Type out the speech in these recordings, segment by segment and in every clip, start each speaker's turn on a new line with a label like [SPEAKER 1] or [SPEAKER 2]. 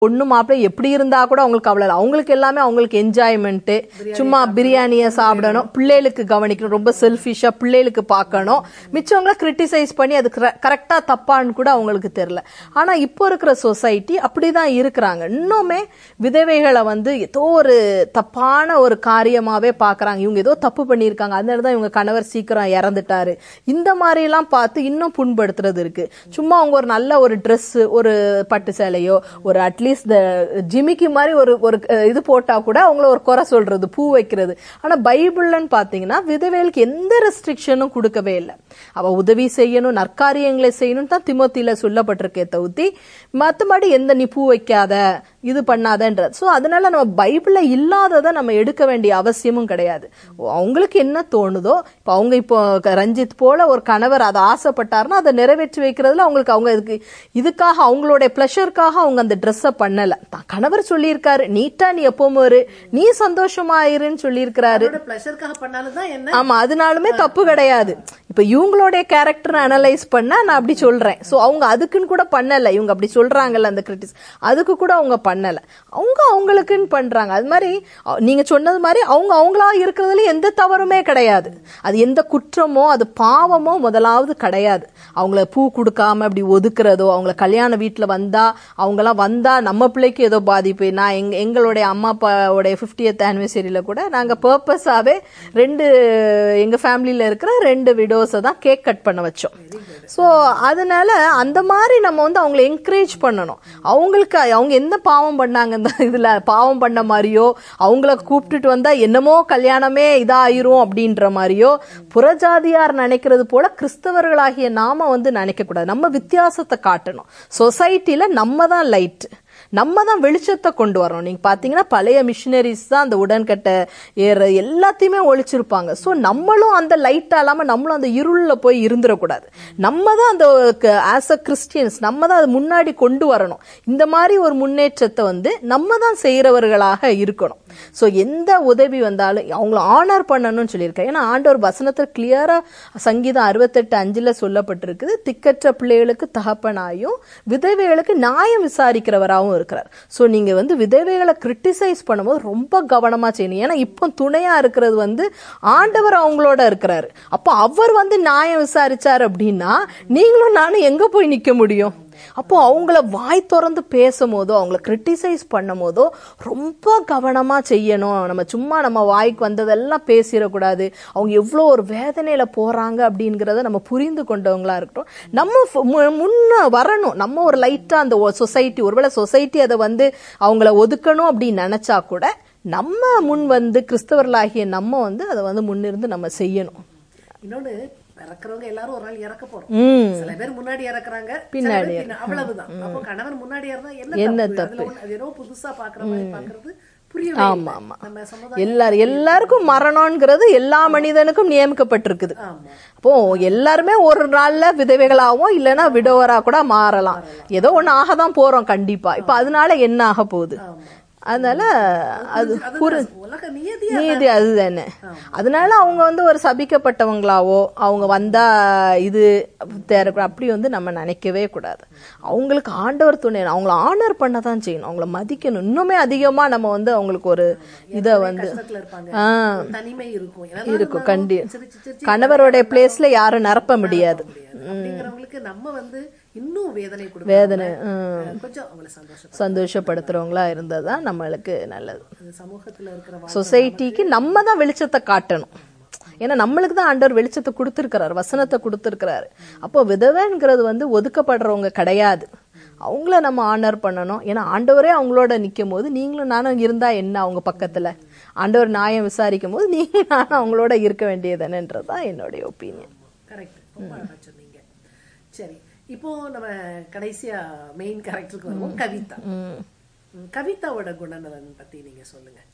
[SPEAKER 1] பொண்ணு மாப்பிள்ளை எப்படி இருந்தா கூட அவங்களுக்கு கவலை இல்லை அவங்களுக்கு எல்லாமே அவங்களுக்கு என்ஜாய்மெண்ட்டு சும்மா பிரியாணியை சாப்பிடணும் பிள்ளைகளுக்கு கவனிக்கணும் ரொம்ப செல்ஃபிஷா பிள்ளைகளுக்கு பார்க்கணும் மிச்சவங்கள கிரிட்டிசைஸ் பண்ணி அது கரெக்டா தப்பான்னு கூட அவங்களுக்கு தெரியல ஆனா இப்போ இருக்கிற சொசைட்டி அப்படிதான் இருக்கிறாங்க இன்னுமே விதவைகளை வந்து ஏதோ ஒரு தப்பான ஒரு காரியமாவே பார்க்கறாங்க இவங்க ஏதோ தப்பு பண்ணியிருக்காங்க அதனால தான் இவங்க கணவர் சீக்கிரம் இறந்துட்டாரு இந்த மாதிரி எல்லாம் பார்த்து இன்னும் புண்படுத்துறது இருக்கு சும்மா அவங்க ஒரு நல்ல ஒரு Dress ஒரு பட்டு சேலையோ ஒரு அட்லீஸ்ட் இந்த ஜிமிக்கி மாதிரி ஒரு ஒரு அஹ், இது போட்டா கூட அவங்கள ஒரு குறை சொல்றது பூ வைக்கிறது ஆனா பைபிள்லன்னு பாத்தீங்கன்னா விதவைகளுக்கு எந்த ரெஸ்ட்ரிக்ஷனும் கொடுக்கவே இல்லை அவ உதவி செய்யணும் நற்காரியங்களை செய்யணும் தான் திமோத்தியில சொல்லப்பட்டிருக்கே தவிர்த்தி மத்தபடி எந்த நீ பூ வைக்காத இது பண்ணாதன்ற சோ அதனால நம்ம பைபிள்ல இல்லாததை நம்ம எடுக்க வேண்டிய அவசியமும் கிடையாது அவங்களுக்கு என்ன தோணுதோ இப்போ அவங்க இப்போ க- ரஞ்சித் போல ஒரு கணவர் அதை ஆசைப்பட்டாருன்னா அதை நிறைவேற்றி வைக்கிறதுல அவங்களுக்கு அவங்க இதுக்கு இதுக்காக அவங்களுடைய ப்ளஷருக்காக அவங்க அந்த ட்ரெஸ்ஸை பண்ணல தான் கணவர் சொல்லியிருக்காரு நீட்டா நீ எப்பவும் இரு நீ சந்தோஷமா இருன்னு சொல்லியிருக்கிறாரு
[SPEAKER 2] அவரோட பிளஷருக்காக பண்ணாலும் தான் என்ன
[SPEAKER 1] ஆமா அதனாலுமே தப்பு கிடையாது இப்ப இவங்களுடைய கேரக்டர் அனலைஸ் பண்ணா நான் அப்படி சொல்றேன் சோ அவங்க அதுக்குன்னு கூட பண்ணல இவங்க அப்படி சொல்றாங்கல்ல அந்த கிரிட்டிஸ் அதுக்கு கூட அவங்க பண்ணல அவங்க அவங்களுக்குன்னு பண்றாங்க அது மாதிரி அ- நீங்க சொன்னது மாதிரி அவங்க அவங்களா இருக்கிறதுல எந்த தவறுமே கிடையாது அது எந்த குற்றமோ அது பாவமோ முதலாவது கிடையாது அவங்கள பூ கொடுக்காம அப்படி ஒதுக்குறதோ அவங்கள கல்யாண வீட்டுல வந்தா அவங்கலாம் வந்தா நம்ம பிள்ளைக்கு ஏதோ பாதிப்பு நான் எங்க எங்களுடைய அம்மா அப்பாவுடைய ஃபிஃப்டியத் ஆனிவர்சரியில கூட நாங்க பர்பஸாவே ரெண்டு எங்க ஃபேமிலியில இருக்கிற ரெண்டு விடோஸை தான் கேக் கட் பண்ண வச்சோம் ஸோ அதனால அந்த மாதிரி நம்ம வந்து அவங்களை என்கரேஜ் பண்ணணும் அவங்களுக்கு அவங்க எந்த பாவம் பண்ணாங்க இந்த இதுல பாவம் பண்ண மாதிரியோ அவங்கள கூப்பிட்டுட்டு வந்தா என்னமோ கல்யாணமே இதாயிரும் அப்படின்ற மாதிரியோ புறஜாதியார் நினைக்கிறது போல கிறிஸ்தவர்களாகிய நாம வந்து நினைக்க கூடாது நம்ம வித்தியாசத்தை காட்டணும் சொசைட்டில நம்ம தான் லைட் நம்ம தான் வெளிச்சத்தை கொண்டு வரணும் நீங்க பாத்தீங்கன்னா பழைய மிஷினரிஸ் தான் அந்த உடன்கட்டை ஏற எல்லாத்தையுமே ஒழிச்சிருப்பாங்க ஸோ நம்மளும் அந்த லைட்டா இல்லாம நம்மளும் அந்த இருள்ல போய் இருந்துடக்கூடாது நம்ம தான் அந்த ஆஸ் அ கிறிஸ்டியன்ஸ் நம்ம தான் அது முன்னாடி கொண்டு வரணும் இந்த மாதிரி ஒரு முன்னேற்றத்தை வந்து நம்ம தான் செய்யறவர்களாக இருக்கணும் ஸோ எந்த உதவி வந்தாலும் அவங்கள ஆனர் பண்ணணும்னு சொல்லியிருக்கேன் ஏன்னா ஆண்டவர் வசனத்தில் கிளியரா சங்கீதம் அறுபத்தெட்டு அஞ்சுல சொல்லப்பட்டிருக்குது திக்கற்ற பிள்ளைகளுக்கு தகப்பனாயும் விதவைகளுக்கு நியாயம் விசாரிக்கிறவராகவும் இருக்கிறார் ஸோ நீங்க வந்து விதவைகளை கிரிட்டிசைஸ் பண்ணும்போது ரொம்ப கவனமா செய்யணும் ஏன்னா இப்போ துணையா இருக்கிறது வந்து ஆண்டவர் அவங்களோட இருக்கிறாரு அப்போ அவர் வந்து நியாயம் விசாரிச்சார் அப்படின்னா நீங்களும் நானும் எங்க போய் நிக்க முடியும் அப்போ அவங்கள வாய் திறந்து பேசும் போதோ அவங்கள கிரிட்டிசைஸ் பண்ணும் போதோ ரொம்ப கவனமா செய்யணும் நம்ம சும்மா நம்ம வாய்க்கு வந்ததெல்லாம் பேசிடக்கூடாது அவங்க எவ்வளோ ஒரு வேதனையில போறாங்க அப்படிங்கிறத நம்ம புரிந்து கொண்டவங்களா இருக்கட்டும் நம்ம ஃப- மு- முன்ன வரணும் நம்ம ஒரு லைட்டா அந்த சொசைட்டி ஒருவேளை சொசைட்டி அதை வந்து அவங்கள ஒதுக்கணும் அப்படின்னு நினைச்சா கூட நம்ம முன் வந்து கிறிஸ்தவர்களாகிய நம்ம வந்து அதை வந்து முன்னிருந்து நம்ம செய்யணும்
[SPEAKER 2] இன்னொன்னு இறக்குறவங்க எல்லாரும் ஒரு நாள் இறக்க போறோம்
[SPEAKER 1] ம்
[SPEAKER 2] சில பேர் முன்னாடி இறக்குறாங்க சில
[SPEAKER 1] பின்னாடி
[SPEAKER 2] பேர் பின்ன- அவ்வளவுதான் அப்போ கணவன் முன்னாடி இருந்தா என்ன
[SPEAKER 1] என்ன
[SPEAKER 2] தப்பு அதுல ஒண்ணு- அது ஏதோ புதுசா பாக்குற மாதிரி பாக்குறது புரியவே
[SPEAKER 1] ஆமா,
[SPEAKER 2] இல்லை.
[SPEAKER 1] ஆமா.
[SPEAKER 2] நம்ம சமுதாயம்
[SPEAKER 1] எல்லாரும் எல்லாருக்கும் மரணம்ங்கிறது எல்லா மனிதனுக்கும் நியமிக்கப்பட்டிருக்குது
[SPEAKER 2] ஆமா
[SPEAKER 1] அப்போ எல்லாருமே ஒரு நாள்ல விதவைகளாகவும் இல்லைன்னா விடோவரா கூட மாறலாம் ஏதோ ஒண்ணு ஆக தான் போறோம் கண்டிப்பா இப்ப அதனால என்ன ஆக போகுது அதனால அது
[SPEAKER 2] அதுதான் உலக நியதியா
[SPEAKER 1] நீதி அதுதானே அதனால அவங்க வந்து ஒரு சபிக்கப்பட்டவங்களாவோ அவங்க வந்தா இது தேர அப்படி வந்து நம்ம நினைக்கவே கூடாது அவங்களுக்கு ஆண்டவர் துணை அவங்கள ஆனர் பண்ண தான் செய்யணும் அவங்கள மதிக்கணும் இன்னுமே அதிகமா நம்ம வந்து அவங்களுக்கு ஒரு இத வந்து
[SPEAKER 2] கஷ்டத்துல இருப்பாங்க
[SPEAKER 1] ஆ
[SPEAKER 2] ஒரு தனிமை இருக்கும் ஏன்னா
[SPEAKER 1] இருக்கும் கண்டி
[SPEAKER 2] சிரிச்சு சிரிச்சு
[SPEAKER 1] கணவருடைய பிளேஸ்ல யாரும் நிரப்ப முடியாது
[SPEAKER 2] அப்படிங்கிறவங்களுக்கு நம்ம வந்து இன்னும் வேதனை கொடுக்கணும்
[SPEAKER 1] வேதனை
[SPEAKER 2] கொஞ்சம் அவங்கள சந்தோஷம்
[SPEAKER 1] சந்தோஷப்படுத்துறவங்களா இருந்ததா நம்மளுக்கு நல்லது
[SPEAKER 2] அந்த சமூகத்துல இருக்கிற வா-
[SPEAKER 1] சொசைட்டிக்கு நம்ம தான் வெளிச்சத்தை காட்டணும் ஏன்னா நம்மளுக்கு தான் ஆண்டவர் வெளிச்சத்தை கொடுத்துருக்கிறாரு வசனத்தை கொடுத்துருக்கிறாரு அப்போ விதவைங்கிறது வந்து ஒதுக்கப்படுறவங்க கிடையாது அவங்கள நம்ம ஆனர் பண்ணணும் ஏன்னா ஆண்டவரே அவங்களோட நிற்கும் போது நீங்களும் நானும் இருந்தா என்ன அவங்க பக்கத்துல ஆண்டவர் நியாயம் விசாரிக்கும் போது நீங்களும் நானும் அவங்களோட இருக்க வேண்டியதுன்றது என்னுடைய ஒப்பீனியன்
[SPEAKER 2] கரெக்ட் ரொம்ப அழகா சொன்னீங்க சரி இப்போ நம்ம கடைசியா மெயின் கேரக்டருக்கு வருவோம் கவிதா ம், கவிதாவோட குணநலன் பத்தி நீங்க சொல்லுங்க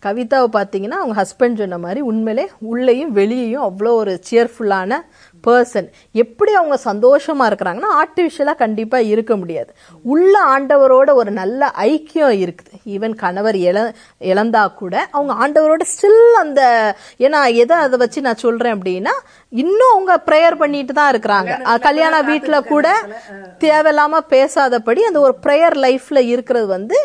[SPEAKER 1] கவிதாவை பார்த்தீங்கன்னா அவங்க ஹஸ்பண்ட் சொன்ன மாதிரி உண்மையிலே உள்ளேயும் வெளியேயும் அவ்வளோ ஒரு சியர்ஃபுல்லான பர்சன் எப்படி அவங்க சந்தோஷமா இருக்கிறாங்கன்னா ஆர்டிஃபிஷியலாக கண்டிப்பாக இருக்க முடியாது உள்ள ஆண்டவரோட ஒரு நல்ல ஐக்கியம் இருக்குது ஈவன் கணவர் இழ இழந்தா கூட அவங்க ஆண்டவரோட ஸ்டில் அந்த ஏன்னா எதை அதை வச்சு நான் சொல்றேன் அப்படின்னா இன்னும் அவங்க ப்ரேயர் பண்ணிட்டு தான் இருக்கிறாங்க அஹ் கல்யாண வீட்டில் கூட தேவையில்லாம பேசாதபடி அந்த ஒரு ப்ரேயர் லைஃப்ல இருக்கிறது வந்து